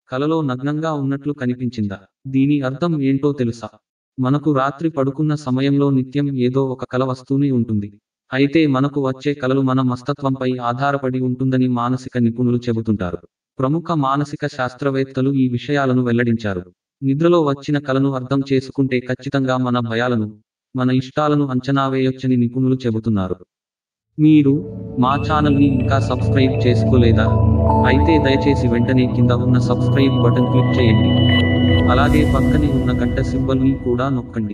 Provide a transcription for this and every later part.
కలలో నగ్నంగా ఉన్నట్లు కనిపించిందా దీని అర్థం ఏంటో తెలుసా మనకు రాత్రి పడుకున్న సమయంలో నిత్యం ఏదో ఒక కల వస్తూనే ఉంటుంది అయితే మనకు వచ్చే కలలు మన మస్తత్వంపై ఆధారపడి ఉంటుందని మానసిక నిపుణులు చెబుతుంటారు ప్రముఖ మానసిక శాస్త్రవేత్తలు ఈ విషయాలను వెల్లడించారు నిద్రలో వచ్చిన కలను అర్థం చేసుకుంటే ఖచ్చితంగా మన భయాలను మన ఇష్టాలను అంచనా వేయొచ్చని నిపుణులు చెబుతున్నారు మీరు మా ఛానల్ని ఇంకా సబ్స్క్రైబ్ చేసుకోలేదా అయితే దయచేసి వెంటనే కింద ఉన్న సబ్స్క్రైబ్ బటన్ క్లిక్ చేయండి అలాగే పక్కనే ఉన్న గంట సింబల్ని కూడా నొక్కండి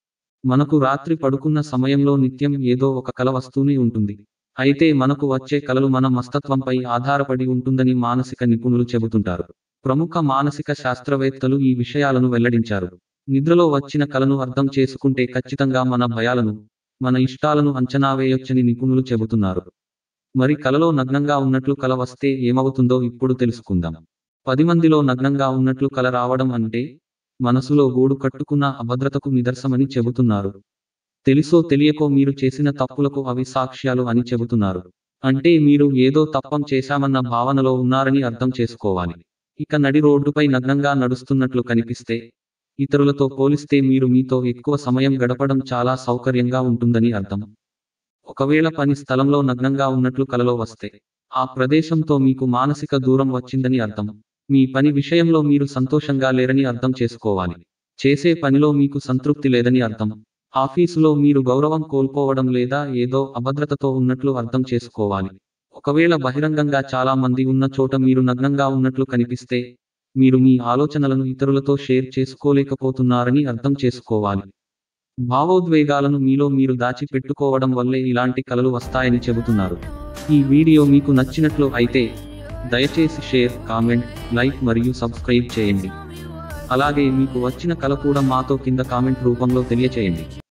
మనకు రాత్రి పడుకున్న సమయంలో నిత్యం ఏదో ఒక కల వస్తూనే ఉంటుంది అయితే మనకు వచ్చే కలలు మన మస్తత్వంపై ఆధారపడి ఉంటుందని మానసిక నిపుణులు చెబుతుంటారు ప్రముఖ మానసిక శాస్త్రవేత్తలు ఈ విషయాలను వెల్లడించారు నిద్రలో వచ్చిన కలను అర్థం చేసుకుంటే ఖచ్చితంగా మన భయాలను మన ఇష్టాలను అంచనా వేయొచ్చని నిపుణులు చెబుతున్నారు మరి కలలో నగ్నంగా ఉన్నట్లు కల వస్తే ఏమవుతుందో ఇప్పుడు తెలుసుకుందాం పది మందిలో నగ్నంగా ఉన్నట్లు కల రావడం అంటే మనసులో గూడు కట్టుకున్న అభద్రతకు నిదర్శమని చెబుతున్నారు తెలుసో తెలియకో మీరు చేసిన తప్పులకు అవి సాక్ష్యాలు అని చెబుతున్నారు అంటే మీరు ఏదో తప్పం చేశామన్న భావనలో ఉన్నారని అర్థం చేసుకోవాలి ఇక నడి రోడ్డుపై నగ్నంగా నడుస్తున్నట్లు కనిపిస్తే ఇతరులతో పోలిస్తే మీరు మీతో ఎక్కువ సమయం గడపడం చాలా సౌకర్యంగా ఉంటుందని అర్థం ఒకవేళ పని స్థలంలో నగ్నంగా ఉన్నట్లు కలలో వస్తే ఆ ప్రదేశంతో మీకు మానసిక దూరం వచ్చిందని అర్థం మీ పని విషయంలో మీరు సంతోషంగా లేరని అర్థం చేసుకోవాలి చేసే పనిలో మీకు సంతృప్తి లేదని అర్థం ఆఫీసులో మీరు గౌరవం కోల్పోవడం లేదా ఏదో అభద్రతతో ఉన్నట్లు అర్థం చేసుకోవాలి ఒకవేళ బహిరంగంగా చాలా మంది ఉన్న చోట మీరు నగ్నంగా ఉన్నట్లు కనిపిస్తే మీరు మీ ఆలోచనలను ఇతరులతో షేర్ చేసుకోలేకపోతున్నారని అర్థం చేసుకోవాలి భావోద్వేగాలను మీలో మీరు దాచి పెట్టుకోవడం వల్లే ఇలాంటి కలలు వస్తాయని చెబుతున్నారు ఈ వీడియో మీకు నచ్చినట్లు అయితే దయచేసి షేర్ కామెంట్ లైక్ మరియు సబ్స్క్రైబ్ చేయండి అలాగే మీకు వచ్చిన కల కూడా మాతో కింద కామెంట్ రూపంలో తెలియచేయండి